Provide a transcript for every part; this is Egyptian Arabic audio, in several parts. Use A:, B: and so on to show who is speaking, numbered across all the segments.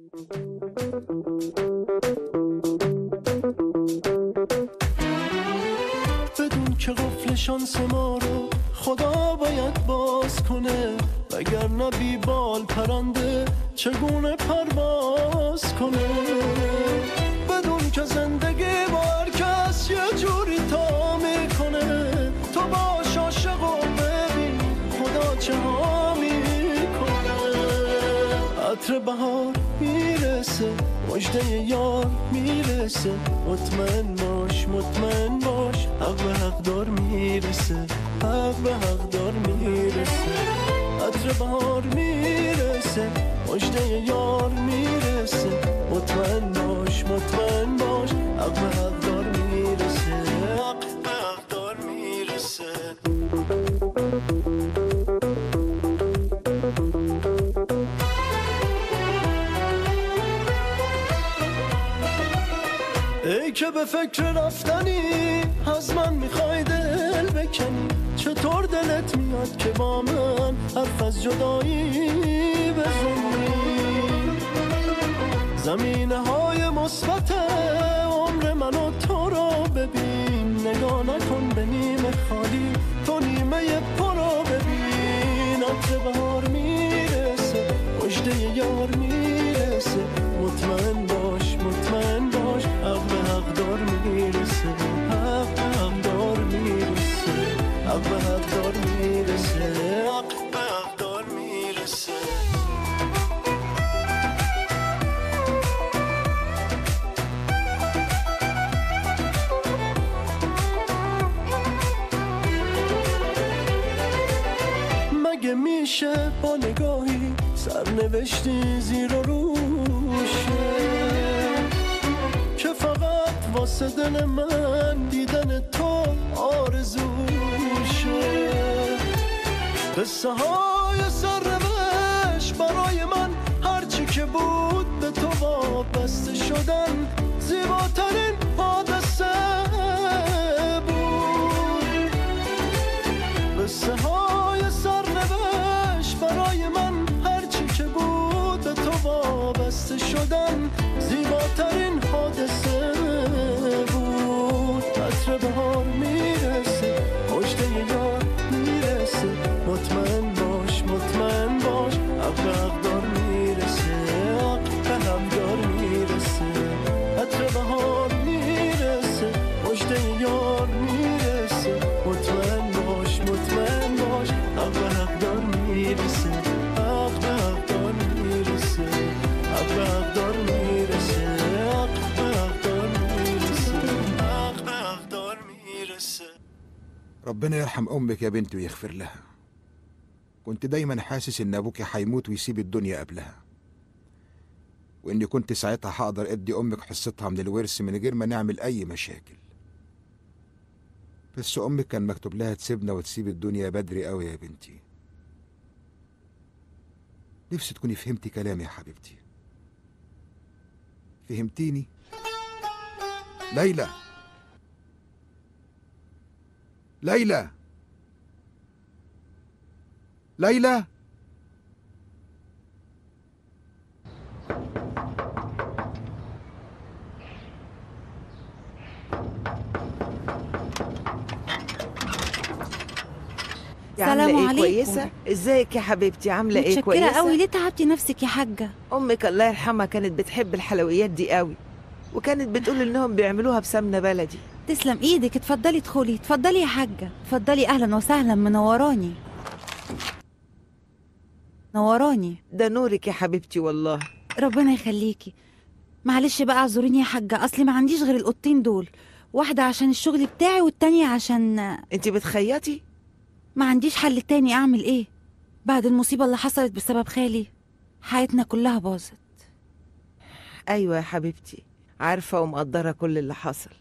A: بدون که قفل شانس ما رو خدا باید باز کنه وگرنه بی بال پرنده چگونه پرواز کنه بدون که زندگی با هر کس یه جوری تا میکنه تو باش عاشق و ببین خدا چه ها میکنه عطر بهار میرسه مجده یار میرسه مطمئن باش مطمئن باش حق به حقدار میرسه حق به حقدار میرسه عطر بهار میرسه مجده یار میرسه مطمئن باش مطمئن باش حق به حقدار میرسه حق به حقدار میرسه ای که به فکر رفتنی از من میخوای دل بکنی چطور دلت میاد که با من حرف از جدایی بزنی زمینه های مثبت عمر من و تو رو ببین نگاه نکن به نیمه خالی تو نیمه پر رو ببین عطر بهار میرسه مجده یار میرسه مطمئن باش مطمئن باش حق به حقدار میرسه حق به حقدار میرسه حق به حقدار میرسه حق به حقدار میرسه مگه میشه با نگاهی سرنوشتی زیر و روشه که فقط واسه دل من دیدن تو آرزوشه قصه های سرنوشت برای من هرچی که بود به تو وابسته شدن زیباترین حادثه بود قصه های سرنوشت برای من هرچی که بود به تو وابسته شدن زیباترین حادثه بود عطر بهار میرسه مجده یار میرسه مطمئن باش مطمئن باش حق به حقدار میرسه حق به همدار میرسه عطر بهار میرسه مجده یار میرسه مطمئن باش مطمئن باش حق به حقدار میرسه حق به حقدار میرسه حق به حقدار میرسه حق به حقدار میرسه حق به حقدار میرسه
B: ربنا يرحم أمك يا بنتي ويغفر لها كنت دايما حاسس إن أبوك هيموت ويسيب الدنيا قبلها وإني كنت ساعتها هقدر أدي أمك حصتها من الورث من غير ما نعمل أي مشاكل بس أمك كان مكتوب لها تسيبنا وتسيب الدنيا بدري أوي يا بنتي نفسي تكوني فهمتي كلامي يا حبيبتي فهمتيني ليلى ليلى ليلى
C: سلام
D: عاملة ايه
C: عليكم.
D: كويسة؟ ازيك يا حبيبتي عاملة ايه
C: متشكرة
D: كويسة؟
C: قوي ليه تعبتي نفسك يا حاجة
D: امك الله يرحمها كانت بتحب الحلويات دي قوي وكانت بتقول انهم بيعملوها بسمنة بلدي
C: تسلم ايدك اتفضلي ادخلي اتفضلي يا حاجة اتفضلي اهلا وسهلا منوراني نوراني
D: ده نورك يا حبيبتي والله
C: ربنا يخليكي معلش بقى اعذريني يا حاجة اصلي ما عنديش غير القطين دول واحدة عشان الشغل بتاعي والتانية عشان
D: انت بتخيطي؟
C: ما عنديش حل تاني اعمل ايه بعد المصيبة اللي حصلت بسبب خالي حياتنا كلها باظت
D: ايوه يا حبيبتي عارفة ومقدرة كل اللي حصل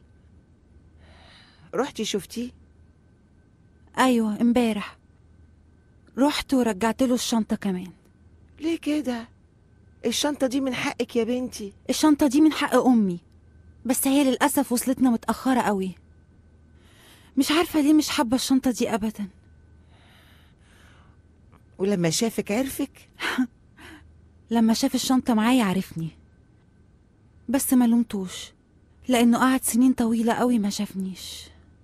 D: رحتي شفتيه؟
C: ايوه امبارح رحت ورجعت له الشنطة كمان
D: ليه كده؟ الشنطة دي من حقك يا بنتي
C: الشنطة دي من حق أمي بس هي للأسف وصلتنا متأخرة قوي مش عارفة ليه مش حابة الشنطة دي أبدا
D: ولما شافك عرفك
C: لما شاف الشنطة معايا عرفني بس ما لومتوش لأنه قعد سنين طويلة قوي ما شافنيش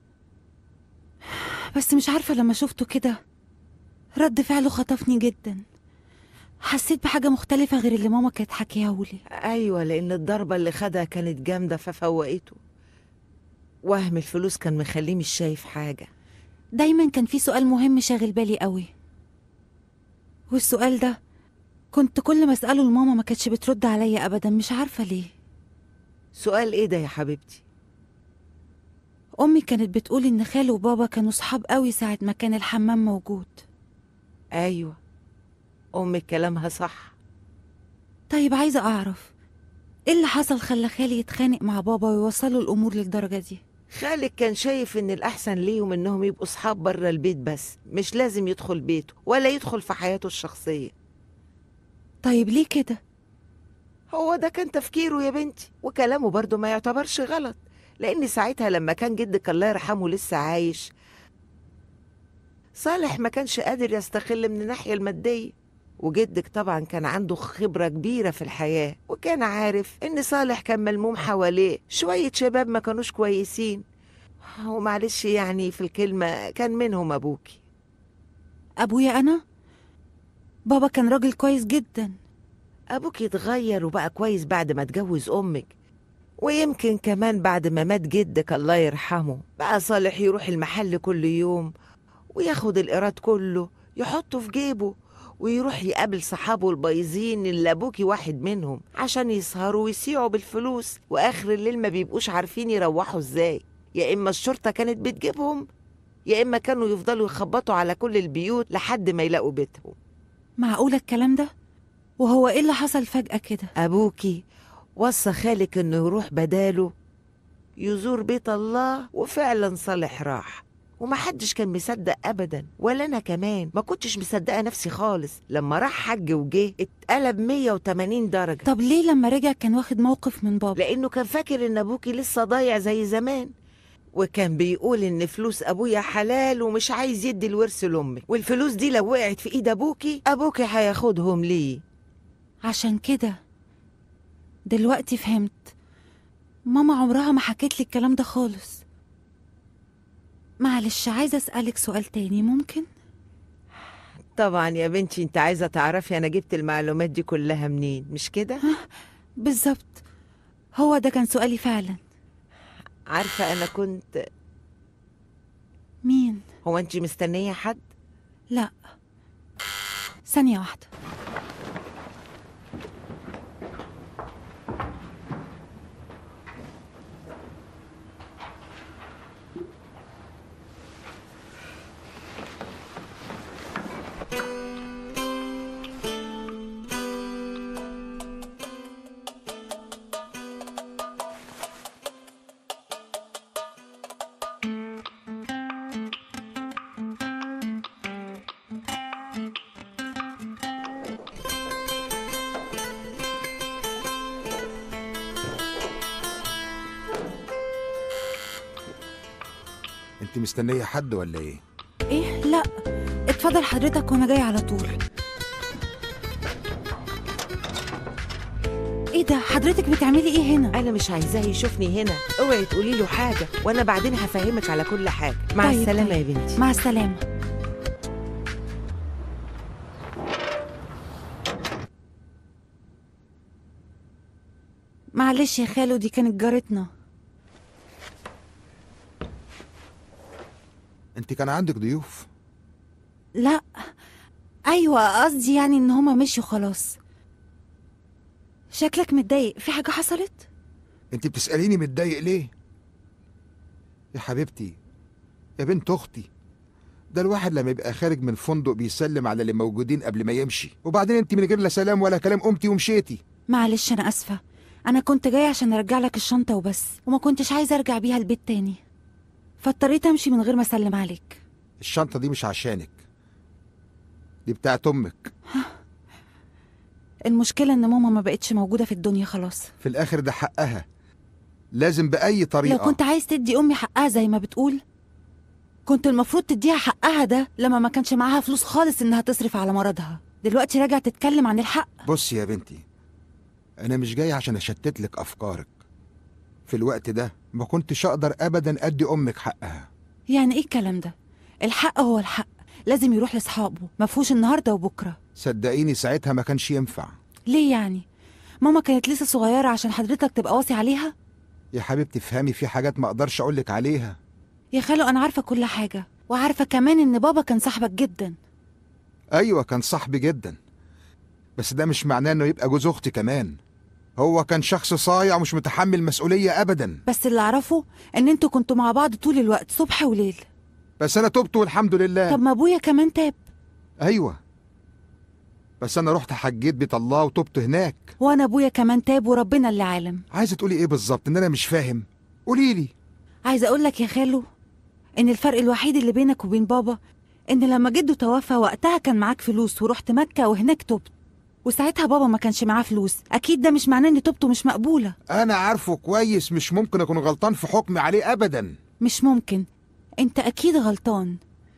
C: بس مش عارفة لما شفته كده رد فعله خطفني جدا حسيت بحاجة مختلفة غير اللي ماما كانت حكيهولي
D: ايوه لان الضربه اللي خدها كانت جامده ففوقته وهم الفلوس كان مخليه مش شايف حاجه
C: دايما كان في سؤال مهم شاغل بالي قوي والسؤال ده كنت كل ما اسأله لماما ما كانتش بترد عليا أبدا مش عارفة ليه
D: سؤال ايه ده يا حبيبتي
C: أمي كانت بتقول إن خاله وبابا كانوا صحاب قوي ساعة ما كان الحمام موجود
D: ايوه امك كلامها صح
C: طيب عايزة أعرف إيه اللي حصل خلى خالي يتخانق مع بابا ويوصلوا الأمور للدرجة دي
D: خالك كان شايف ان الاحسن ليهم انهم يبقوا صحاب بره البيت بس مش لازم يدخل بيته ولا يدخل في حياته الشخصيه
C: طيب ليه كده
D: هو ده كان تفكيره يا بنتي وكلامه برضه ما يعتبرش غلط لأن ساعتها لما كان جدك الله يرحمه لسه عايش صالح ما كانش قادر يستقل من الناحية المادية وجدك طبعا كان عنده خبرة كبيرة في الحياة وكان عارف إن صالح كان ملموم حواليه شوية شباب ما كانوش كويسين ومعلش يعني في الكلمة كان منهم أبوكي
C: أبويا أنا بابا كان راجل كويس جدا
D: أبوك اتغير وبقى كويس بعد ما اتجوز أمك ويمكن كمان بعد ما مات جدك الله يرحمه بقى صالح يروح المحل كل يوم وياخد الإيراد كله يحطه في جيبه ويروح يقابل صحابه البايظين اللي أبوكي واحد منهم عشان يسهروا ويسيعوا بالفلوس وآخر الليل ما بيبقوش عارفين يروحوا إزاي يا إما الشرطة كانت بتجيبهم يا إما كانوا يفضلوا يخبطوا على كل البيوت لحد ما يلاقوا بيتهم
C: معقولة الكلام ده وهو إيه اللي حصل فجأة كده
D: أبوكي وصى خالك إنه يروح بداله يزور بيت الله وفعلا صالح راح ومحدش كان مصدق أبدا ولا أنا كمان ما كنتش مصدقة نفسي خالص لما راح حج وجه اتقلب 180 درجة
C: طب ليه لما رجع كان واخد موقف من بابا
D: لأنه كان فاكر إن أبوكي لسه ضايع زي زمان وكان بيقول إن فلوس أبويا حلال ومش عايز يدي الورث لأمك والفلوس دي لو وقعت في إيد أبوكي أبوكي هياخدهم ليه
C: عشان كده دلوقتي فهمت ماما عمرها ما حكيت لي الكلام ده خالص معلش عايزة أسألك سؤال تاني ممكن؟
D: طبعا يا بنتي انت عايزة تعرفي انا جبت المعلومات دي كلها منين مش كده
C: بالظبط هو ده كان سؤالي فعلا
D: عارفة انا كنت
C: مين؟
D: هو انت مستنية حد
C: لا ثانية واحدة
B: انت مستنية حد ولا ايه
C: إيه؟ لا اتفضل حضرتك وأنا جاي على طول إيه ده حضرتك بتعملي إيه هنا؟
D: انا مش عايزاه يشوفني هنا اوعي تقولي له حاجة وانا بعدين هفهمك على كل حاجة مع
C: طيب،
D: السلامة
C: طيب.
D: يا بنتي
C: مع السلامة معلش يا خالو دي كانت جارتنا
B: انت كان عندك ضيوف
C: لا ايوه قصدي يعني ان هما مشوا خلاص شكلك متضايق في حاجه حصلت
B: انت بتسأليني متضايق ليه يا حبيبتي يا بنت اختي ده الواحد لما يبقى خارج من فندق بيسلم على اللي موجودين قبل ما يمشي وبعدين انت من غير لا سلام ولا كلام قمتي ومشيتي
C: معلش انا اسفه انا كنت جايه عشان ارجع لك الشنطه وبس وما كنتش عايزه ارجع بيها البيت تاني فاضطريت امشي من غير ما اسلم عليك
B: الشنطة دي مش عشانك دي بتاعت امك
C: المشكله ان ماما ما بقتش موجوده في الدنيا خلاص
B: في الاخر ده حقها لازم بأي طريقة
C: لو كنت عايز تدي امي حقها زي ما بتقول كنت المفروض تديها حقها ده لما ما كانش معاها فلوس خالص انها تصرف على مرضها دلوقتي راجع تتكلم عن الحق
B: بصي يا بنتي أنا مش جاي عشان أشتت لك أفكارك في الوقت ده ما كنتش أقدر أبدا أدي أمك حقها
C: يعني ايه الكلام ده الحق هو الحق لازم يروح لاصحابه مفهوش النهارده وبكره
B: صدقيني ساعتها ما كانش ينفع
C: ليه يعني ماما كانت لسه صغيره عشان حضرتك تبقى واصي عليها
B: يا حبيبتي افهمي في حاجات ما أقدرش أقولك عليها
C: يا خالو انا عارفه كل حاجه وعارفه كمان ان بابا كان صاحبك جدا
B: أيوة كان صاحبي جدا بس ده مش معناه إنه يبقى جوز أختي كمان هو كان شخص صايع ومش متحمل مسؤولية أبدا
C: بس اللي اعرفه ان انتوا كنتوا مع بعض طول الوقت صبح وليل
B: بس أنا تبت والحمد لله
C: طب ما ابويا كمان تاب
B: أيوة بس أنا رحت حجيت بيت الله وتبت هناك
C: وانا ابويا كمان تاب وربنا اللي عالم
B: عايزة تقولي إيه بالظبط إن أنا مش فاهم قوليلي
C: عايزه اقول لك يا خالو ان الفرق الوحيد اللي بينك وبين بابا ان لما جده توفى وقتها كان معاك فلوس ورحت مكه وهناك تبت وساعتها بابا ما كانش معاه فلوس اكيد ده مش معناه ان توبته مش مقبوله
B: أنا عارفه كويس مش ممكن أكون غلطان في حكمي عليه أبدا
C: مش ممكن انت اكيد غلطان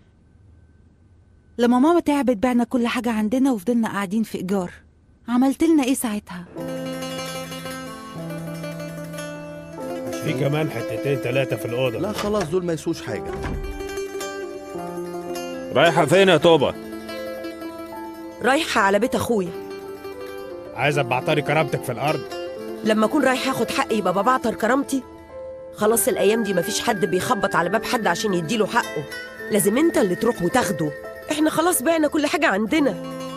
C: لما ماما تعبت بعنا كل حاجه عندنا وفضلنا قاعدين في ايجار عملت لنا ايه ساعتها
E: في كمان حتتين تلاتة في الأوضة
F: لا خلاص دول ما يسوش حاجة
E: رايحة فين يا توبة؟
G: رايحة على بيت أخويا
E: عايز أبعتري كرامتك في الأرض
G: لما أكون رايحة أخد حقي يبقى ببعتر كرامتي خلاص الأيام دي مفيش حد بيخبط على باب حد عشان يديله حقه لازم أنت اللي تروح وتاخده إحنا خلاص بعنا كل حاجة عندنا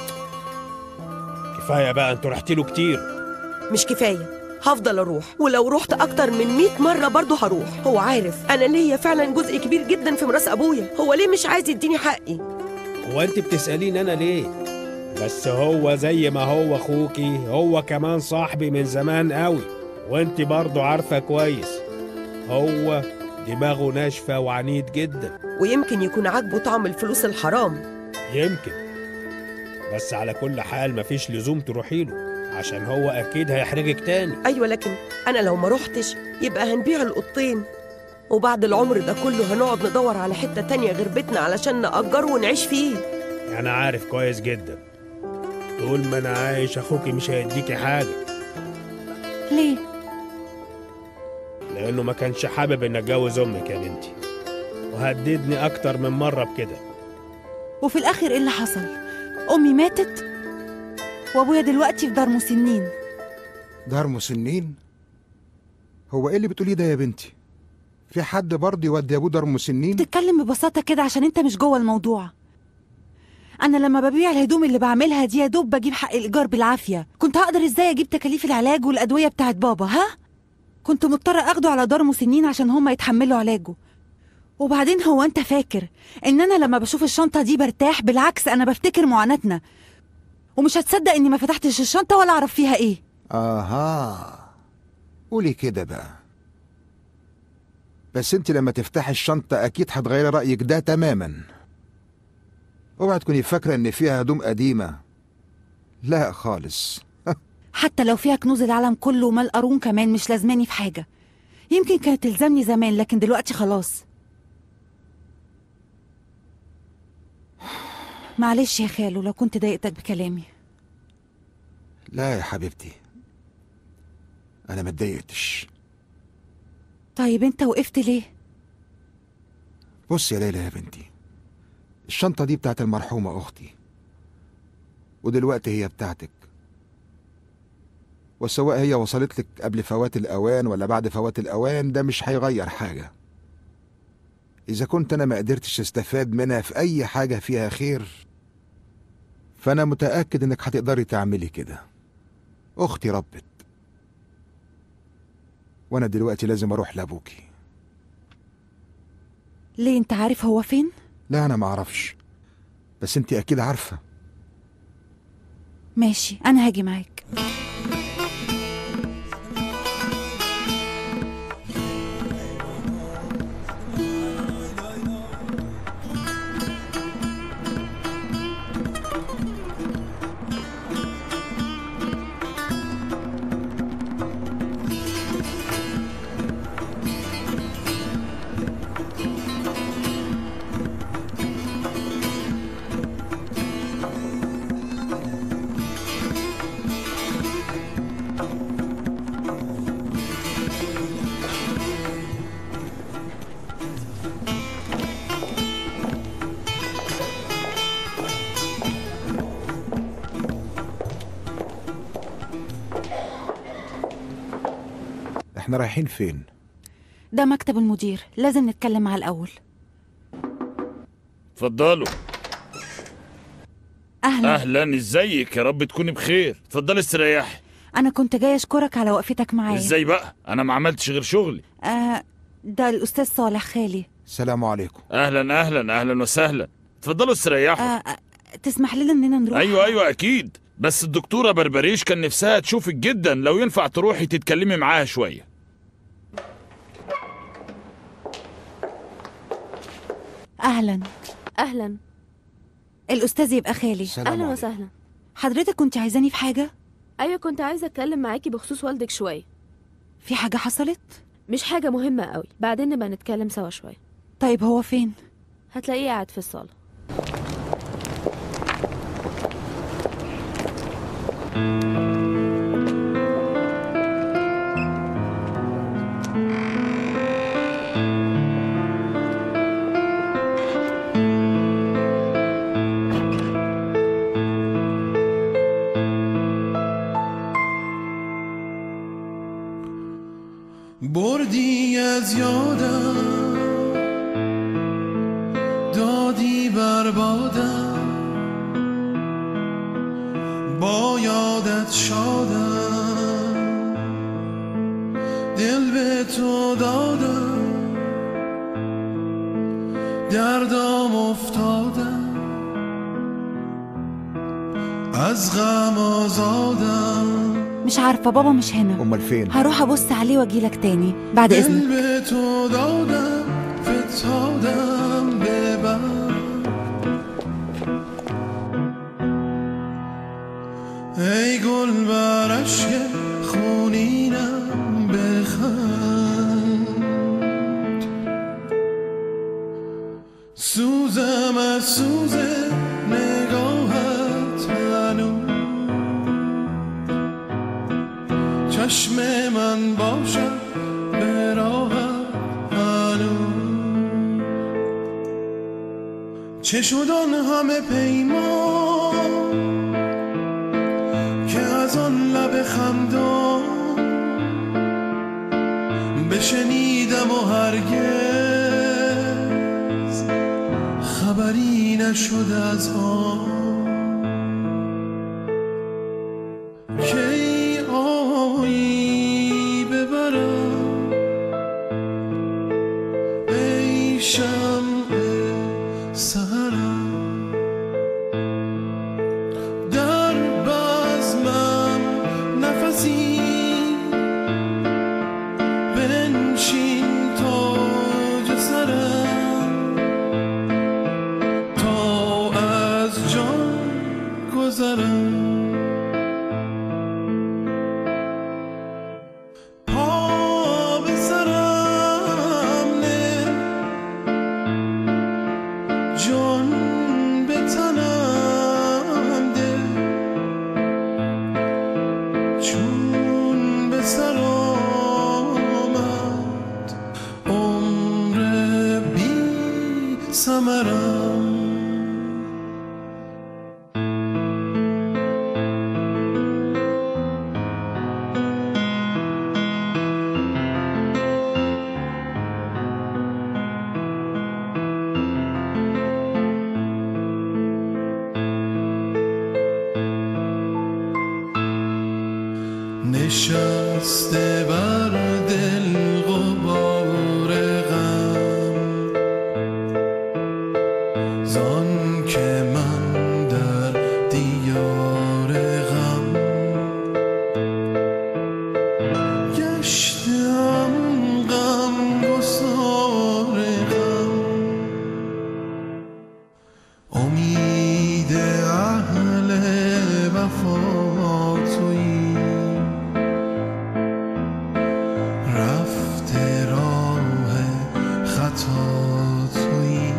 E: كفاية بقى أنتوا رحتي له كتير
G: مش كفاية هفضل أروح ولو رحت أكتر من 100 مرة برضه هروح هو عارف أنا ليا فعلا جزء كبير جدا في ميراث أبويا هو ليه مش عايز يديني حقي
E: هو أنت بتسأليني أنا ليه؟ بس هو زي ما هو أخوكي هو كمان صاحبي من زمان قوي وأنت برضه عارفة كويس هو دماغه ناشفة وعنيد جدا
G: ويمكن يكون عاجبه طعم الفلوس الحرام
E: يمكن بس على كل حال مفيش لزوم تروحي له عشان هو أكيد هيحرجك تاني
G: أيوة لكن أنا لو ما روحتش يبقى هنبيع القطين وبعد العمر ده كله هنقعد ندور على حتة تانية غير بيتنا علشان نأجره ونعيش فيه
E: أنا عارف كويس جدا طول ما أنا عايش أخوكي مش هيديكي حاجة
C: ليه
E: لأنه ما كانش حابب إن أتجوز أمك يا بنتي وهددني أكتر من مرة بكده
C: وفي الاخر ايه اللي حصل امي ماتت وابويا دلوقتي في دار مسنين
B: دار مسنين هو إيه اللي بتقوليه ده يا بنتي في حد برضه يودي أبوه دار مسنين
C: بتتكلم ببساطه كده عشان انت مش جوه الموضوع انا لما ببيع الهدوم اللي بعملها دي يا دوب بجيب حق الايجار بالعافيه كنت هقدر ازاي اجيب تكاليف العلاج والادويه بتاعت بابا ها كنت مضطره اخده على دار مسنين عشان هما يتحملوا علاجه وبعدين هو انت فاكر ان انا لما بشوف الشنطه دي برتاح بالعكس انا بفتكر معاناتنا ومش هتصدق اني ما فتحتش الشنطه ولا اعرف فيها ايه
B: آها قولي كده بقى بس انت لما تفتحي الشنطة أكيد هتغيري رأيك ده تماما اوعي تكوني فاكرة إن فيها هدوم قديمة لا خالص
C: حتى لو فيها كنوز العالم كله ومال قارون كمان مش لازماني في حاجة يمكن كانت تلزمني زمان لكن دلوقتي خلاص معلش يا خالو لو كنت ضايقتك بكلامي
B: لا يا حبيبتي أنا ما اتضايقتش
C: طيب انت وقفت ليه
B: بص يا ليلى يا بنتي الشنطة دي بتاعت المرحومة أختي ودلوقتي هي بتاعتك وسواء هي وصلت لك قبل فوات الأوان ولا بعد فوات الأوان ده مش هيغير حاجة إذا كنت أنا ما قدرتش استفاد منها في أي حاجة فيها خير فأنا متأكد إنك هتقدري تعملي كده أختي ربت وأنا دلوقتي لازم أروح لأبوكي
C: ليه انت عارف هو فين
B: لا أنا معرفش بس أنت أكيد عارفة
C: ماشي انا هاجي معاك
B: احنا رايحين فين
C: ده مكتب المدير لازم نتكلم معاه الأول
F: اتفضلوا
C: أهلا
F: اهلا ازيك يا رب تكوني بخير اتفضلي استريحي
C: أنا كنت جاي أشكرك على وقفتك معايا
F: ازاي بقى انا ما عملتش غير شغلي
C: آه ده الأستاذ صالح خالي
B: سلام عليكم
F: اهلا اهلا اهلا وسهلا اتفضلوا استريحوا
C: آه آه، تسمح لنا إننا نروح
F: ايوه ايوه اكيد بس الدكتوره بربريش كان نفسها تشوفك جدا لو ينفع تروحي تتكلمي معاها شويه
C: أهلا
H: اهلا
C: الأستاذ يبقى خالي
B: سلام
H: اهلا
B: عليكم.
H: وسهلا
C: حضرتك كنت عايزاني في حاجة
H: ايوه كنت عايزه اتكلم معاكي بخصوص والدك شويه
C: في حاجة حصلت
H: مش حاجه مهمه قوي بعدين نبقى نتكلم سوا شويه
C: طيب هو فين
H: هتلاقيه قاعد في الصاله
A: بردی از یادم دادی بربادم با یادت شادم دل به تو دادم دردام افتادم از غم آزادم
C: مش عارفة بابا مش هنا
B: امال فين
C: هروح أبص عليه وأجيلك تاني بعد إذنك
A: دل به تو دادم فتادم ببر ای گل برشک خونینم بخند سوزم از سوز نگاهت هنوز چشم من باشد به راهت هنوز چه شد آن همه پیمان که از آن لب خندان بشنیدم و هرگز خبری نشد از آن کی آیی ببرم ای شمع سهرم در بزمم نفسی بنشین تاج سرم تا از جان گذرم پا به سرم نه جان به تنم ده چون به سر آمد عمر بی ثمرم نشسته بر دل غبار غم زان که من در دیار غم گشتم غم گسار غم امید اهل وفا تویی رفته راه خطا تویی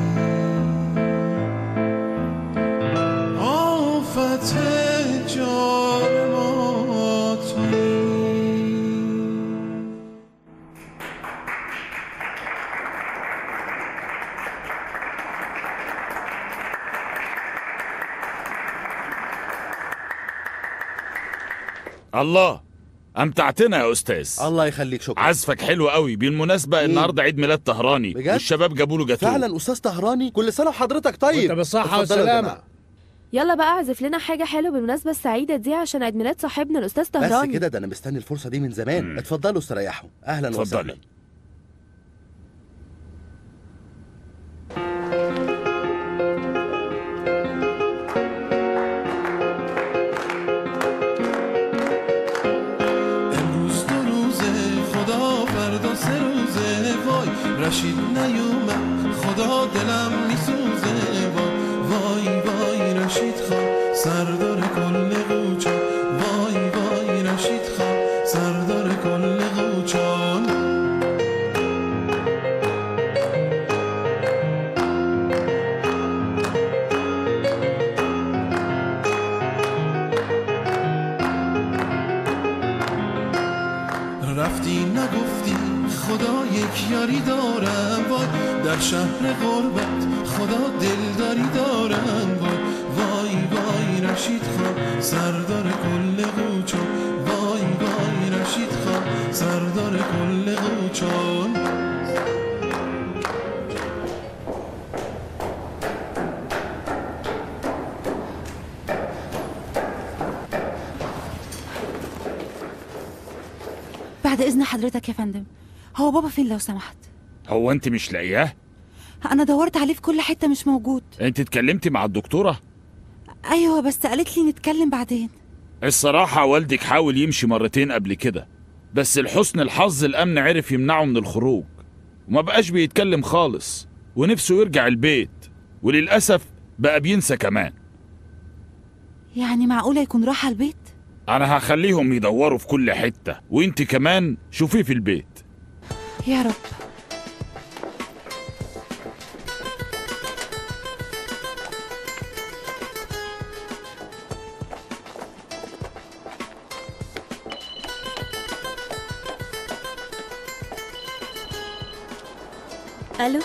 A: آفت جان ما تویی
F: الله امتعتنا يا استاذ
I: الله يخليك شكرا
F: عزفك حلو قوي بالمناسبه النهارده عيد ميلاد طهراني
I: بجد؟
F: والشباب جابوا له جاتوه
I: فعلا استاذ طهراني كل سنه وحضرتك طيب
E: وانت بالصحة
I: اتفضلوا يا
E: والسلامة.
I: جماعة.
H: يلا بقى اعزف لنا حاجة حلوة بالمناسبة السعيدة دي عشان عيد ميلاد صاحبنا الأستاذ
I: بس
H: طهراني
I: كده ده انا مستني الفرصه دي من زمان
F: مم.
I: اتفضلوا استريحوا اهلا
F: اتفضلي.
I: وسهلا
A: امروز دو روزه خدا فردا سه روزه وای رشید نیومد خدا دلم میسوزه وای وای وای رشید خان سردار کل قوچا وای وای رشید خان سردار کل قوچان رفتی نگفتی خدا یک یاری دارم وای در شهر غربت خدا دلداری دارم وای وای وای رشید خان سردار کل قوچا وای وای رشید خان سردار کل قوچان
C: بعد إذن حضرتك يا فندم هو بابا فين لو سمحت
F: هو انت مش لاقياه
C: أنا دورت عليه في كل حتة مش موجود
F: انت اتكلمتي مع الدكتوره
C: أيوة بس قالت لي نتكلم بعدين
F: الصراحه والدك حاول يمشي مرتين قبل كده بس لحسن الحظ الامن عرف يمنعه من الخروج وما بقاش بيتكلم خالص ونفسه يرجع البيت وللاسف بقى بينسى كمان
C: يعني معقولة يكون راح على البيت
F: انا هخليهم يدوروا في كل حته وانت كمان شوفيه في البيت
C: يا رب
H: ألو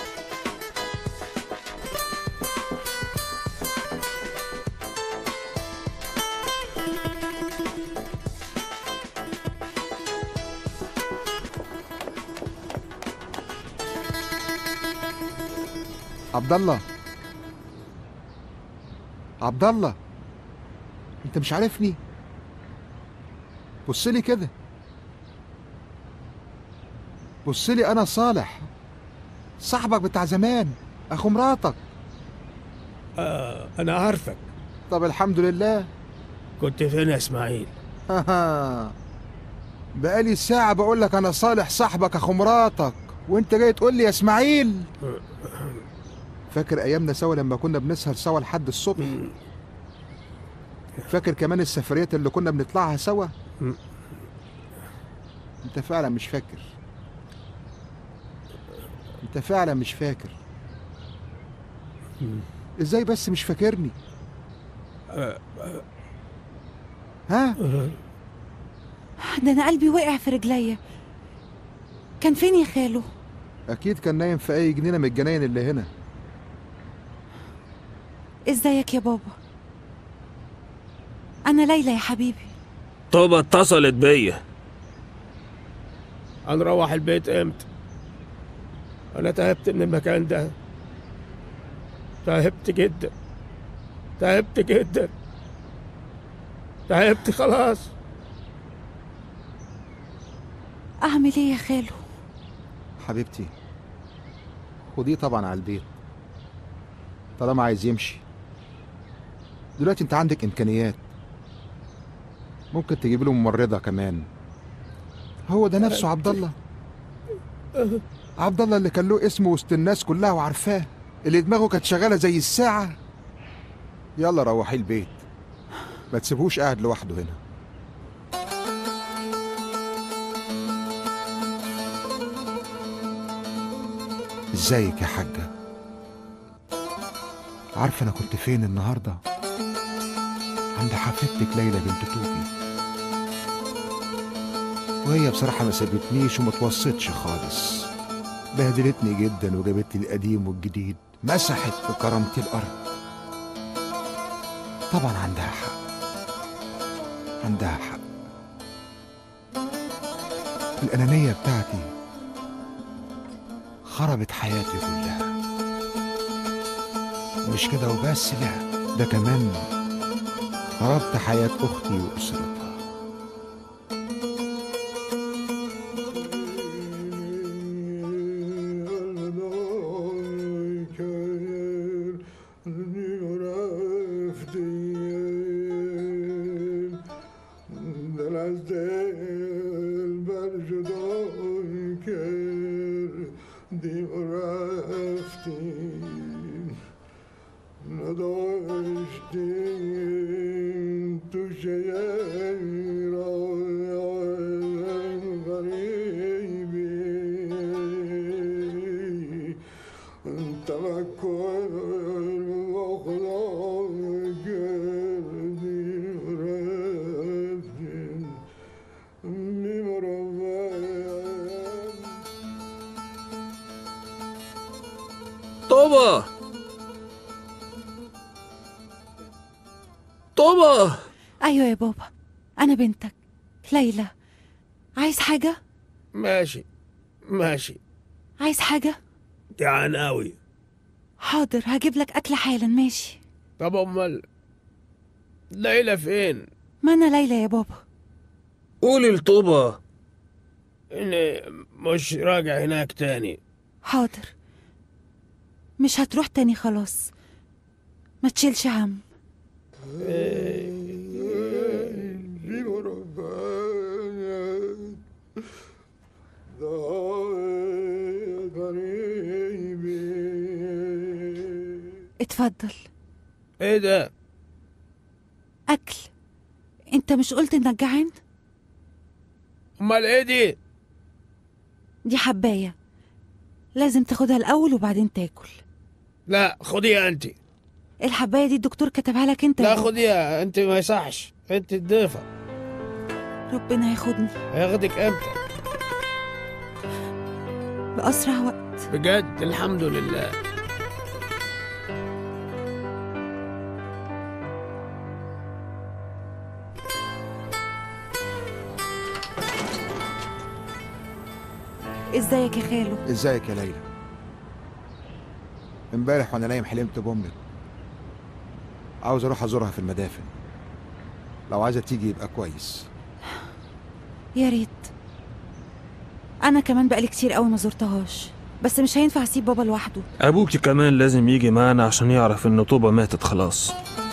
B: عبد الله عبد الله انت مش عارفني بص لي كده بص لي انا صالح صاحبك بتاع زمان اخو مراتك
E: آه أنا عارفك
B: طب الحمد لله
E: كنت فين يا إسماعيل
B: بقالي ساعة بقول لك أنا صالح صاحبك أخو مراتك وأنت جاي تقول لي يا إسماعيل فاكر أيامنا سوا لما كنا بنسهر سوا لحد الصبح فاكر كمان السفريات اللي كنا بنطلعها سوا أنت فعلا مش فاكر أنت فعلا مش فاكر إزاي بس مش فاكرني ها
C: ده أنا قلبي وقع في رجليا كان فين يا خالو
B: أكيد كان نايم في أي جنينة من الجناين اللي هنا
C: ازيك يا بابا أنا ليلى يا حبيبي
E: طوبة اتصلت بيا هنروح البيت امتى انا تعبت من المكان ده تعبت جدا تعبت جدا تعبت خلاص
C: أعمل إيه يا خالو
B: حبيبتي خديه طبعا على البيت طالما عايز يمشي دلوقتي انت عندك امكانيات ممكن تجيب له ممرضه كمان هو ده نفسه عبد الله عبد الله اللي كان له اسمه وسط الناس كلها وعارفاه اللي دماغه كانت شغاله زي الساعه يلا روحي البيت ما تسيبهوش قاعد لوحده هنا ازيك يا حاجة عارفة أنا كنت فين النهاردة؟ عند حفيدتك ليلى بنت توبي وهي بصراحة ما سابتنيش وما توصتش خالص بهدلتني جدا وجابت لي القديم والجديد مسحت في كرامتي الأرض طبعا عندها حق عندها حق الأنانية بتاعتي خربت حياتي كلها مش كده وبس لا ده كمان خربت حياة أختي وأسرتها
A: دل از دل بر جدای کردیم و رفتیم نداشتیم تو شیعه را غریبی توکل با خدا کردیم و رفتیم میمرم
J: طوبة طوبة
C: ايوه يا بابا انا بنتك ليلى عايز حاجه
E: ماشي ماشي
C: عايز حاجه
E: جعان قوي
C: حاضر هجيب لك اكل حالا ماشي
E: طب امال ليلى فين
C: ما انا ليلى يا بابا
J: قولي لطوبة
E: اني مش راجع هناك تاني
C: حاضر مش هتروح تاني خلاص ما تشيلش هم
A: میمرم غریبی
C: اتفضل
E: ايه ده
C: اكل انت مش قلت انك جعان
E: امال ايه دي
C: دي حبايه لازم تاخدها الاول وبعدين تاكل
E: لا خديها انت
C: الحبايه دي الدكتور كتبها لك انت يا
E: لا
C: بابا.
E: خديها انت ما يصحش انت الضيفة
C: ربنا ياخدني
E: هياخدك امتى
C: باسرع وقت
E: بجد الحمد لله
C: ازيك يا خالو
B: ازيك يا ليلى امبارح وانا نايم حلمت بامك عاوز اروح ازورها في المدافن لو عايزه تيجي يبقى كويس
C: يا ريت انا كمان بقالي كتير قوي ما زرتهاش بس مش هينفع اسيب بابا لوحده
J: أبوكي كمان لازم يجي معانا عشان يعرف إن طوبة ماتت خلاص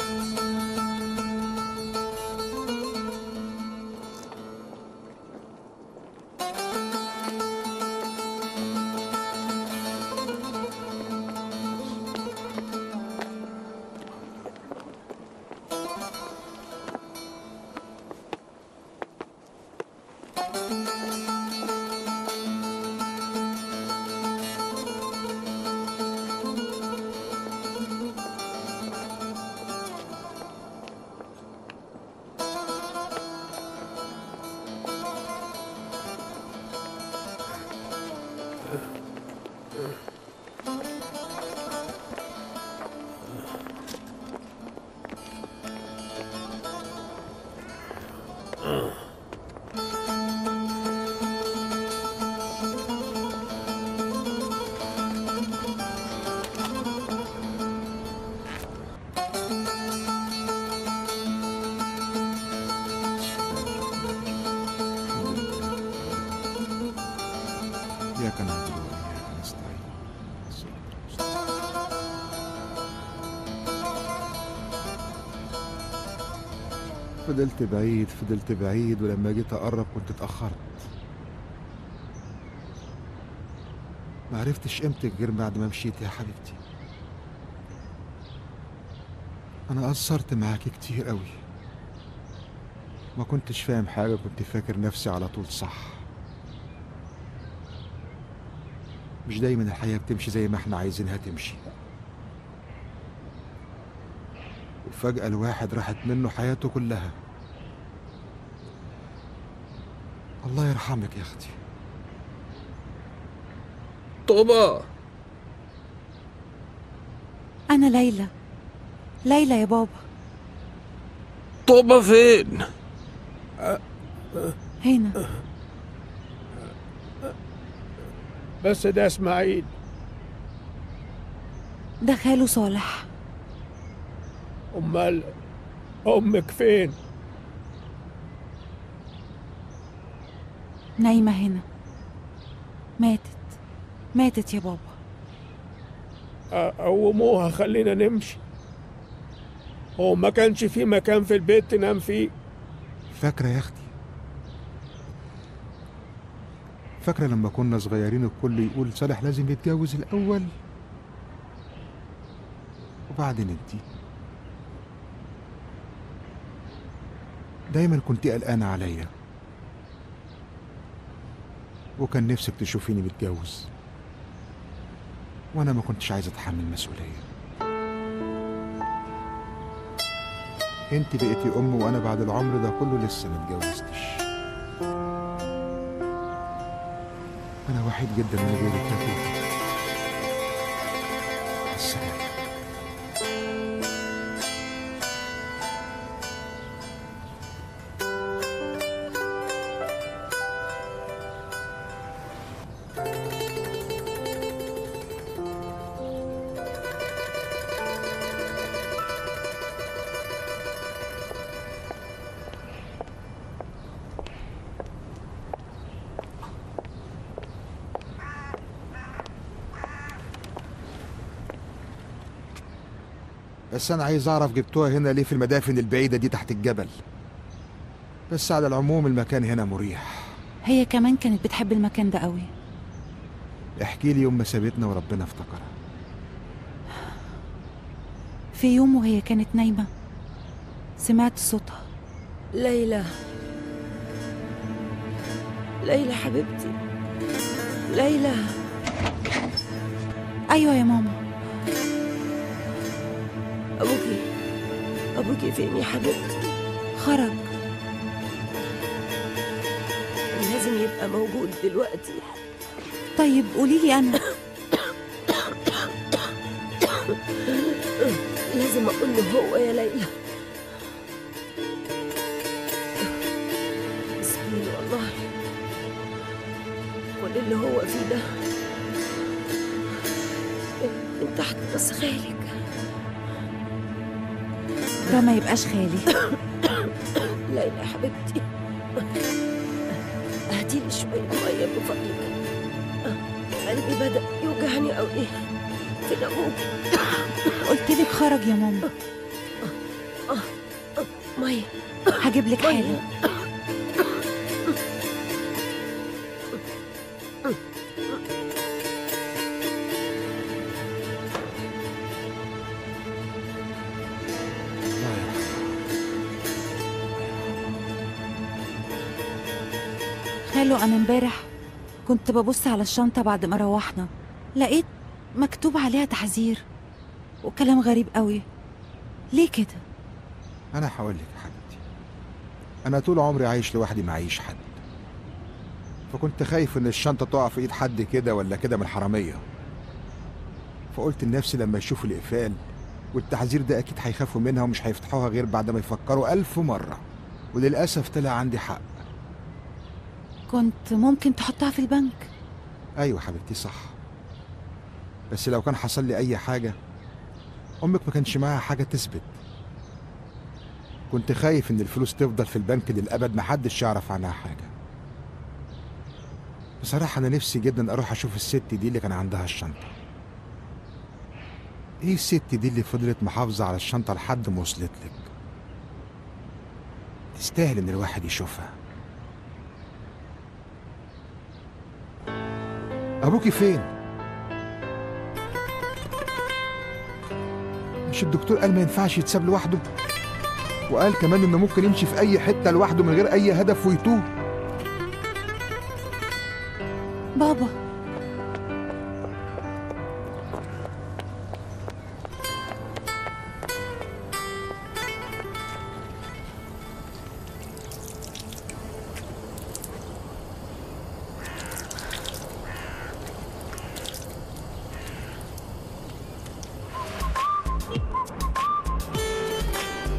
B: إياك نعبد وإياك نستعين فضلت بعيد فضلت بعيد ولما جيت أقرب كنت اتأخرت ما عرفتش قيمتك غير بعد ما مشيت يا حبيبتي أنا قصرت معاكي كتير قوي ما كنتش فاهم حاجة كنت فاكر نفسي على طول صح مش دايما الحياة بتمشي زي ما احنا عايزينها تمشي وفجأة الواحد راحت منه حياته كلها الله يرحمك يا اختي
J: طوبة
C: انا ليلى ليلى يا بابا
J: طوبة فين
C: هنا
E: بس ده اسماعيل
C: ده خاله صالح
E: امال امك فين
C: نايمة هنا ماتت ماتت يا بابا
E: أ- قوموها خلينا نمشي هو ما كانش في مكان في البيت تنام فيه
B: فاكرة يا أختي فاكرة لما كنا صغيرين الكل يقول صالح لازم يتجوز الأول وبعدين انتي دايما كنت قلقانة عليا وكان نفسك تشوفيني متجوز وانا ما كنتش عايز اتحمل مسؤولية انت بقيتي ام وانا بعد العمر ده كله لسه ما اتجوزتش انا وحيد جدا من غيرك يا توفي مع السلامة بس انا عايز اعرف جبتوها هنا ليه في المدافن البعيدة دي تحت الجبل بس على العموم المكان هنا مريح
C: هي كمان كانت بتحب المكان ده قوي
B: احكي لي يوم ما سابتنا وربنا افتكرها
C: في يوم وهي كانت نايمة سمعت صوتها
G: ليلى ليلى حبيبتي ليلى
C: أيوة يا ماما
G: أبوكي أبوكي فين يا حبيبتي
C: خرج
G: لازم يبقى موجود دلوقتي
C: طيب قولي لي أنا
G: لازم أقول له هو يا ليلى مسكين والله كل اللي هو فيه ده من تحت بس خالك
C: ده ما يبقاش خالي
G: ليلى يا حبيبتي اهدي لي شوية مية من فضلك قلبي بدأ يوجعني أوي فين أبوك
C: قلت لك خرج يا ماما
G: مية
C: هجيب لك حاجة خالو أنا امبارح كنت ببص على الشنطة بعد ما روحنا لقيت مكتوب عليها تحذير وكلام غريب قوي ليه كده؟
B: انا هقول لك يا حبيبتي انا طول عمري عايش لوحدي معيش حد فكنت خايف ان الشنطه تقع في ايد حد كده ولا كده من الحراميه فقلت لنفسي لما يشوفوا الاقفال والتحذير ده اكيد هيخافوا منها ومش هيفتحوها غير بعد ما يفكروا الف مره وللاسف طلع عندي حق
C: كنت ممكن تحطها في البنك
B: ايوه حبيبتي صح بس لو كان حصل لي اي حاجه امك ما كانش معاها حاجه تثبت كنت خايف ان الفلوس تفضل في البنك للابد محدش يعرف عنها حاجه بصراحه انا نفسي جدا اروح اشوف الست دي اللي كان عندها الشنطه ايه الست دي اللي فضلت محافظه على الشنطه لحد ما وصلت لك تستاهل ان الواحد يشوفها ابوكي فين مش الدكتور قال ما ينفعش يتساب لوحده وقال كمان انه ممكن يمشي في اي حته لوحده من غير اي هدف ويتوه
C: بابا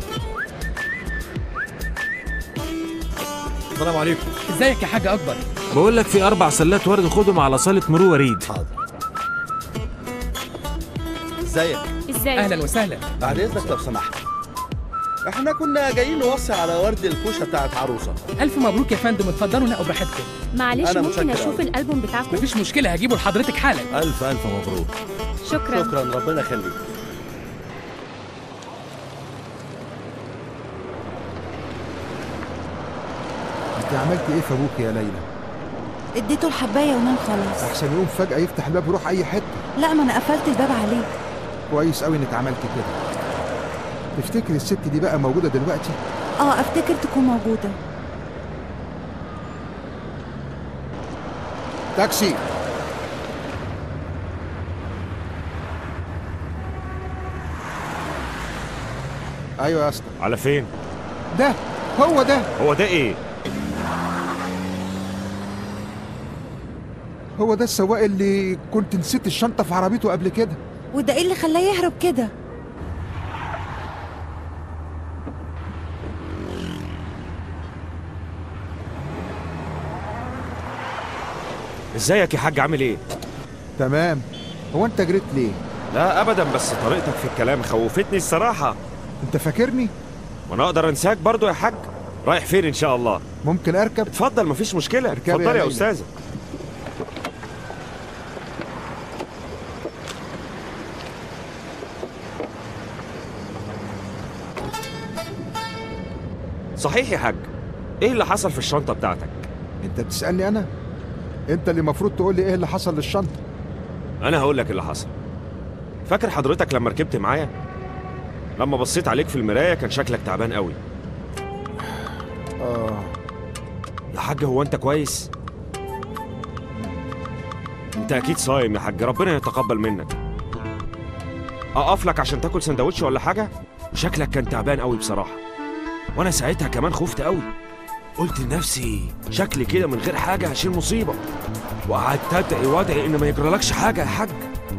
K: السلام عليكم ازيك يا حاج اكبر
J: بقول لك في اربع سلات ورد خدهم على صاله مرو وريد
I: حاضر ازيك
H: ازاي
K: اهلا وسهلا
I: بعد اذنك لو سمحت احنا كنا جايين نوصي على ورد الكوشه بتاعت عروسه
K: الف مبروك يا فندم اتفضلوا نقوا براحتكم
H: معلش
I: أنا
H: ممكن
I: متشكر
H: اشوف
I: أوي.
H: الالبوم بتاعكم
K: مفيش مشكله هجيبه لحضرتك حالا
L: ألف ألف مبروك
H: شكرا
I: شكرا ربنا يخليك
B: انت عملت ايه في ابوك يا ليلى
C: اديته الحبايه ونام خلاص
B: احسن يقوم فجاه يفتح الباب يروح اي حته
C: لا ما انا قفلت الباب عليه
B: كويس قوي انك عملت كده تفتكر الست دي بقى موجوده دلوقتي
C: اه افتكر تكون موجوده
B: تاكسي ايوه يا اسطى
L: على فين؟
B: ده هو ده
L: هو ده إيه؟
B: هو ده السواق اللي كنت نسيت الشنطه في عربيته قبل كده
C: وده ايه اللي خلاه يهرب كده
L: إزيك يا حاج عامل إيه؟
B: تمام هو انت جريت ليه
L: لا أبدا بس طريقتك في الكلام خوفتني الصراحة
B: انت فاكرني
L: وأنا أقدر أنساك برضو يا حاج رايح فين إن شاء الله؟
B: ممكن اركب
L: اتفضل مفيش مشكلة
B: اركبي يا
L: اتفضل يا
B: ليلى.
L: أستاذة صحيح يا حاج ايه اللي حصل في الشنطة بتاعتك؟
B: انت بتسالني انا انت اللي المفروض تقول لي ايه اللي حصل للشنطه
L: انا هقول لك اللي حصل فاكر حضرتك لما ركبت معايا لما بصيت عليك في المرايه كان شكلك تعبان قوي
B: اه
L: يا حاج هو انت كويس انت اكيد صايم يا حاج ربنا يتقبل منك اقف لك عشان تاكل سندوتش ولا حاجه وشكلك كان تعبان قوي بصراحه وانا ساعتها كمان خفت قوي قلت لنفسي شكلي كده من غير حاجه هشيل مصيبه وقعدت ادعي وادعي ان ما يجرالكش حاجه يا حاج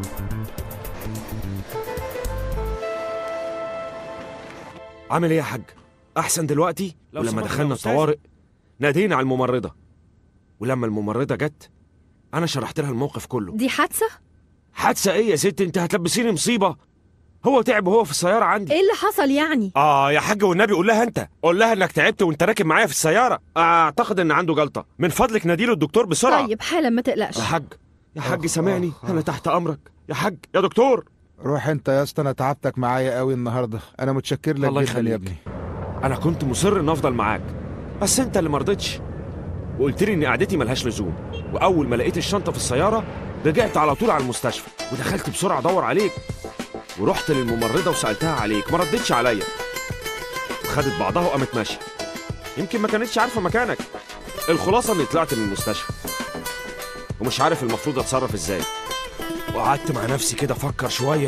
L: عامل ايه يا حاج احسن دلوقتي
J: لو
L: ولما
J: سمحت يا
L: دخلنا
J: أستاذ.
L: الطوارئ نادينا على الممرضه ولما الممرضه جت انا شرحت لها الموقف كله
H: دي حادثه
L: حادثه ايه يا ست انت هتلبسيني مصيبه هو تعب وهو في السياره عندي
H: ايه اللي حصل يعني
L: اه يا حاج والنبي قول لها انت قول لها انك تعبت وانت راكب معايا في السياره اعتقد ان عنده جلطه من فضلك ناديله الدكتور بسرعه
H: طيب حالا ما تقلقش
L: يا حاج يا حاج
B: آه،
L: سامعني
B: آه، آه.
L: انا تحت امرك يا حاج يا دكتور
B: روح انت يا اسطى انا تعبتك معايا قوي النهارده انا متشكر لك
L: الله
B: جدا
L: يخليك.
B: يا ابني
L: انا كنت مصر ان افضل معاك بس انت اللي مرضتش وقلت لي ان قعدتي ملهاش لزوم واول ما لقيت الشنطه في السياره رجعت على طول على المستشفى ودخلت بسرعه ادور عليك ورحت للممرضه وسالتها عليك ما ردتش عليا وخدت بعضها وقامت ماشيه يمكن ما كانتش عارفه مكانك الخلاصه اني طلعت من المستشفى ومش عارف المفروض اتصرف ازاي وقعدت مع نفسي كده افكر شويه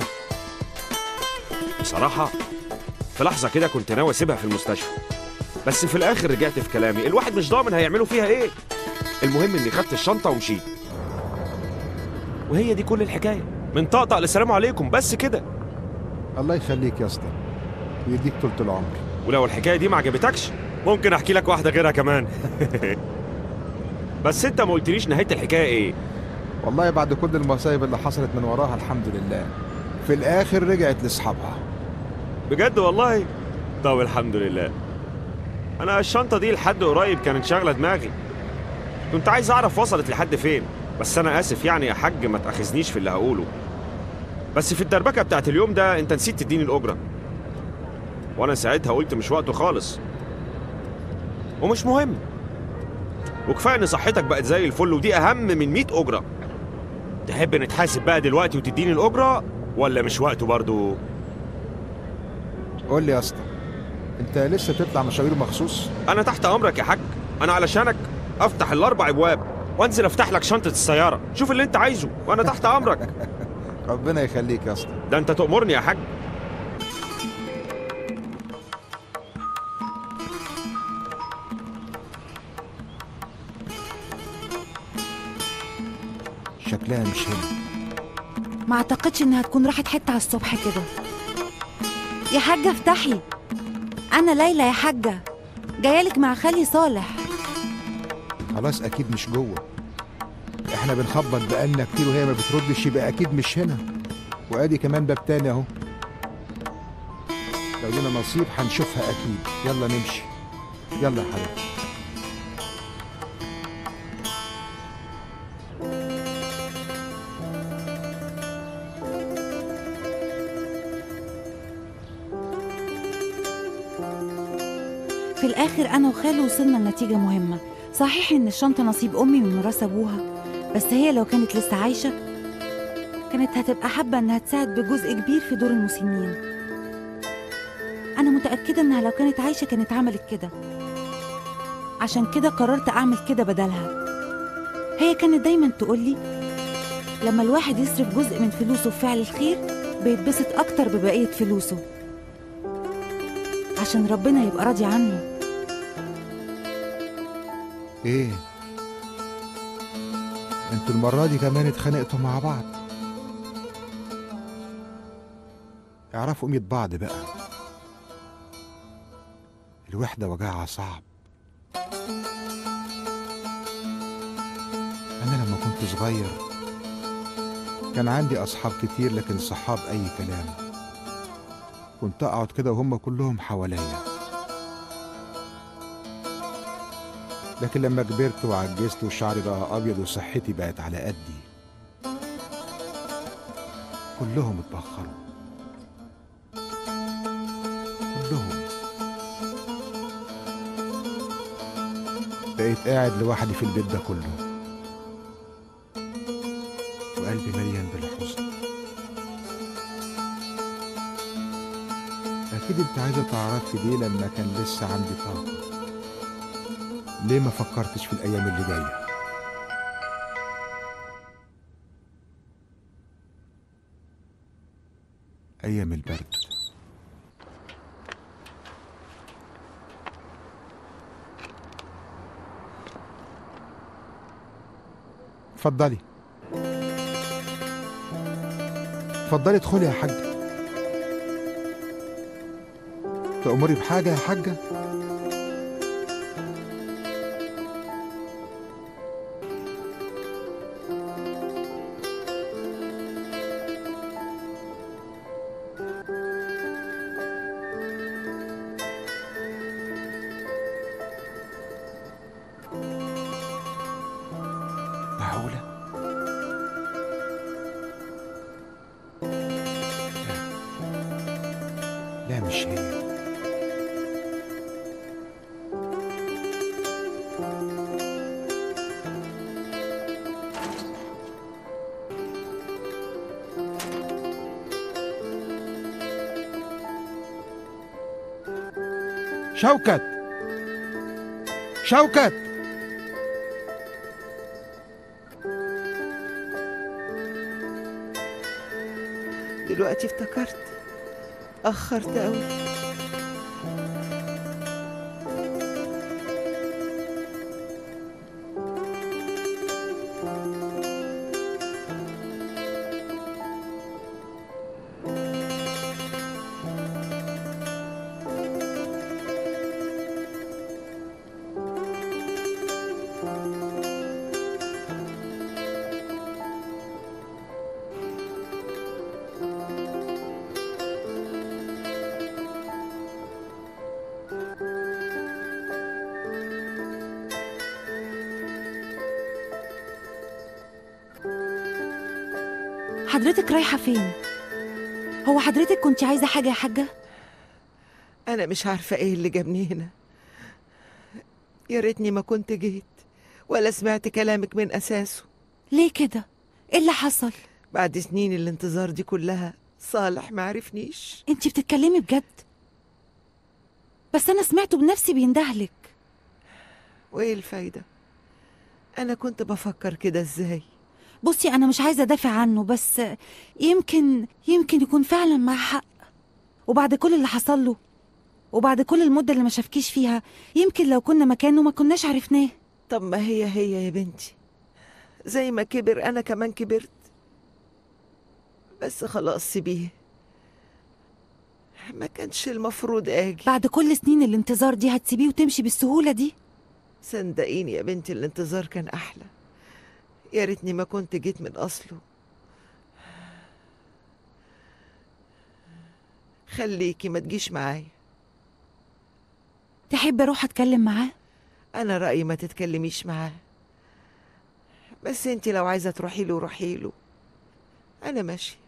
L: بصراحه في لحظة كده كنت ناوي اسيبها في المستشفى بس في الآخر رجعت في كلامي الواحد مش ضامن هيعملوا فيها إيه المهم إني خدت الشنطة ومشيت وهي دي كل الحكاية من طقطق للسلام عليكم بس كده
B: الله يخليك يا اسطى ويديك طول العمر
L: ولو الحكاية دي ما عجبتكش ممكن أحكي لك واحدة غيرها كمان بس أنت ما قلتليش نهاية الحكاية إيه
B: والله بعد كل المصايب اللي حصلت من وراها الحمد لله في الاخر رجعت لاصحابها
L: بجد والله طب الحمد لله انا الشنطه دي لحد قريب كانت شاغله دماغي كنت عايز اعرف وصلت لحد فين بس انا اسف يعني يا حاج ما تاخذنيش في اللي هقوله بس في الدربكه بتاعت اليوم ده انت نسيت تديني الاجره وانا ساعتها قلت مش وقته خالص ومش مهم وكفايه ان صحتك بقت زي الفل ودي اهم من 100 اجره تحب نتحاسب بقى دلوقتي وتديني الاجره ولا مش وقته برضو
B: قول لي يا اسطى انت لسه تطلع مشاوير مخصوص
L: انا تحت امرك يا حاج انا علشانك افتح الاربع ابواب وانزل افتح لك شنطه السياره شوف اللي انت عايزه وانا تحت امرك
B: ربنا يخليك يا اسطى
L: ده انت تؤمرني يا حاج
B: شكلها مش هنا
C: ما اعتقدش انها تكون راحت حته على الصبح كده يا حاجه افتحي انا ليلى يا حاجه جايالك مع خالي صالح
B: خلاص اكيد مش جوه احنا بنخبط بقالنا كتير وهي ما بتردش يبقى اكيد مش هنا وادي كمان باب تاني اهو لو لنا نصيب هنشوفها اكيد يلا نمشي يلا يا حبيبي
C: في الآخر أنا وخاله وصلنا لنتيجة مهمة صحيح إن الشنطة نصيب أمي من ميراث أبوها بس هي لو كانت لسه عايشة كانت هتبقى حابة إنها تساعد بجزء كبير في دور المسنين أنا متأكدة إنها لو كانت عايشة كانت عملت كده عشان كده قررت أعمل كده بدلها هي كانت دايما تقولي لما الواحد يصرف جزء من فلوسه في فعل الخير بيتبسط أكتر ببقية فلوسه عشان ربنا يبقى راضي عنه
B: ايه انتوا المرة دي كمان اتخانقتوا مع بعض اعرفوا قيمة بعض بقى الوحدة وجعها صعب أنا لما كنت صغير كان عندي أصحاب كتير لكن صحاب أي كلام كنت أقعد كده وهم كلهم حواليا لكن لما كبرت وعجزت وشعري بقى أبيض وصحتي بقت على قدي كلهم اتبخروا كلهم بقيت قاعد لوحدي في البيت ده كله وقلبي مليان بالحزن أكيد أنت عايزة تعرفي ليه لما كان لسه عندي طاقة ليه ما فكرتش في الأيام اللي جاية أيام البرد اتفضلي اتفضلي ادخلي يا حاجة تأمري بحاجة يا حاجة معقولة؟ لا لا مش هي شوكت شوكت
D: دلوقتي افتكرت أخرت أوي
C: حضرتك رايحة فين؟ هو حضرتك كنت عايزة حاجة يا حاجة؟
D: أنا مش عارفة إيه اللي جابني هنا يا ريتني ما كنت جيت ولا سمعت كلامك من أساسه
C: ليه كده؟ إيه اللي حصل؟
D: بعد سنين الانتظار دي كلها صالح ما عرفنيش
C: انتي بتتكلمي بجد؟ بس أنا سمعته بنفسي بيندهلك
D: وإيه الفايدة أنا كنت بفكر كده إزاي
C: بصي أنا مش عايزة أدافع عنه بس يمكن يمكن يكون فعلا مع حق وبعد كل اللي حصل له وبعد كل المدة اللي ما شافكيش فيها يمكن لو كنا مكانه ما كناش عرفناه
D: طب ما هي هي يا بنتي زي ما كبر أنا كمان كبرت بس خلاص سيبيه ما كانش المفروض أجي
C: بعد كل سنين الانتظار دي هتسيبيه وتمشي بالسهولة دي
D: صدقيني يا بنتي الانتظار كان أحلى يا ريتني ما كنت جيت من أصله خليكي ما تجيش معايا
C: تحب اروح اتكلم معاه
D: أنا رأيي ما تتكلميش معاه بس انتي لو عايزة تروحي له روحي له أنا ماشية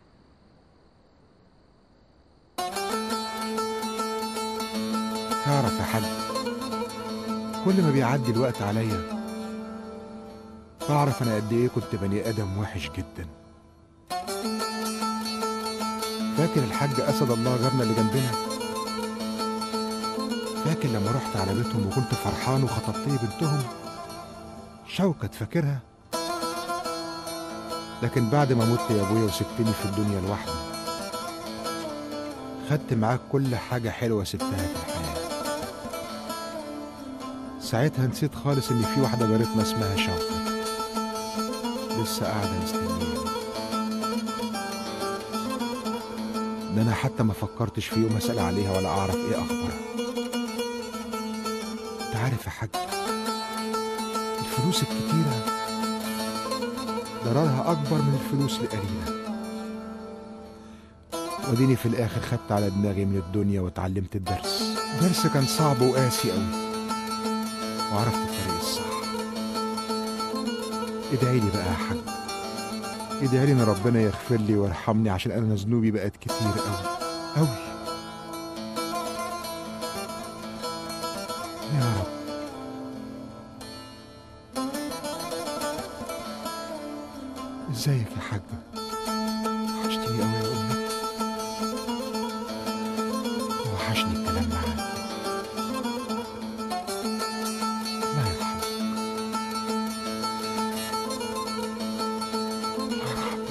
B: تعرف يا حاج كل ما بيعدي الوقت عليا بعرف انا قد ايه كنت بني ادم وحش جدا فاكر الحاج اسد الله جارنا اللي جنبنا فاكر لما رحت على بيتهم وكنت فرحان وخطبت لي بنتهم شوكت فاكرها لكن بعد ما مت يا ابويا وسبتني في الدنيا لوحدي خدت معاك كل حاجة حلوة سبتها في الحياة ساعتها نسيت خالص ان في واحدة جارتنا اسمها شوكت لسه قاعدة مستنياني ده انا حتى ما فكرتش في يوم اسأل عليها ولا اعرف ايه اخبارها انت عارف يا حاج الفلوس الكتيرة ضررها اكبر من الفلوس القليلة وديني في الاخر خدت على دماغي من الدنيا واتعلمت الدرس درس كان صعب وقاسي قوي وعرفت الطريق الصح ادعي لي بقى يا حاج ادعي لي ان ربنا يغفر لي ويرحمني عشان انا ذنوبي بقت كتير قوي قوي يا رب ازيك يا حاجة وحشتني قوي يا امي وحشني الكلام معاك الله يرحمك الله يرحمك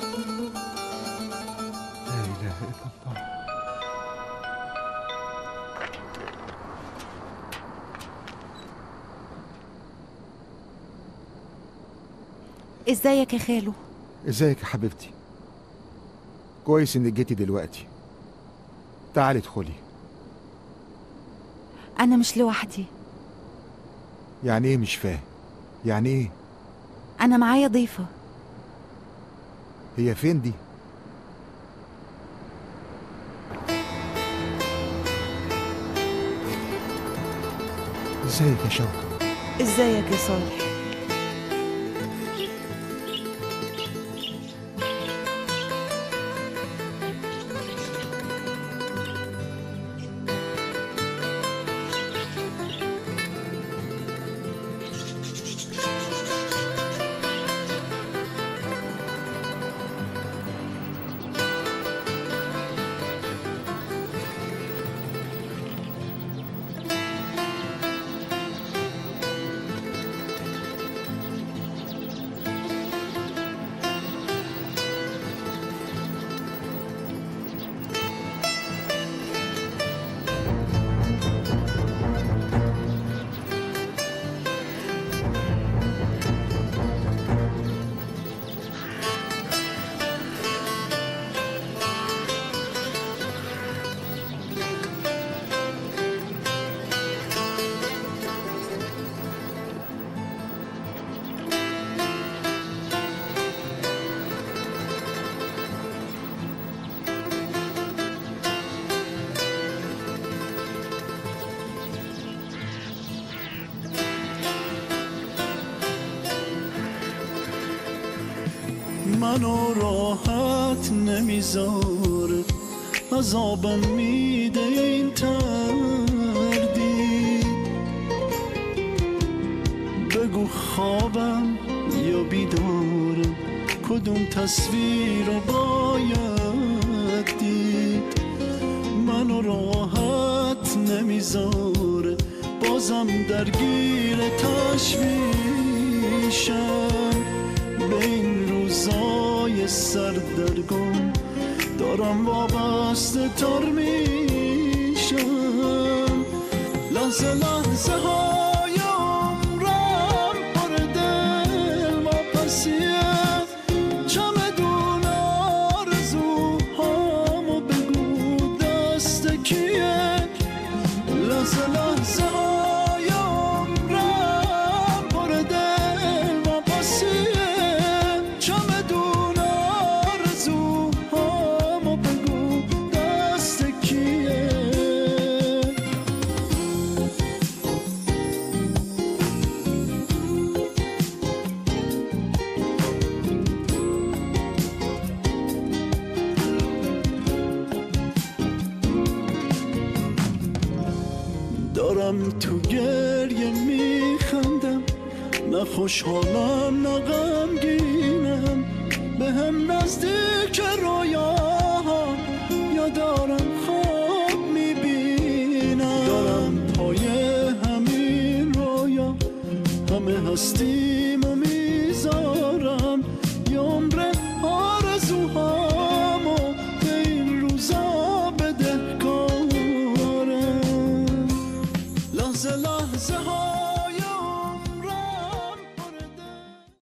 B: لا اله الا الله
C: ازيك يا خالو
B: ازيك يا حبيبتي كويس انك جيتي دلوقتي تعالي ادخلي
C: انا مش لوحدي
B: يعني ايه مش فاهم يعني ايه
C: انا معايا ضيفه
B: هي فين دي ازيك يا شوكة
D: ازيك يا صالح
A: منو راحت نمیذاره عذابم میده این تردید بگو خوابم یا بیدارم کدوم تصویر رو باید دید منو راحت نمیذاره بازم درگیر تشویشم به این روزای سردرگم دارم وابسته تر میشم لحظه لحظه های عمرم پر دل ما پسیه چمدون آرزوهامو بگو دست کیه لحظه لحظه های عمرم دارم تو گریه میخندم نه خوشحالم نه غمگینم به هم نزدیک رویاها یا دارم خواب میبینم دارم پای همین رویا همه هستیم و میذارم یه عمر آرزوهامو به این روزا بده کارم لحظه لحظه ها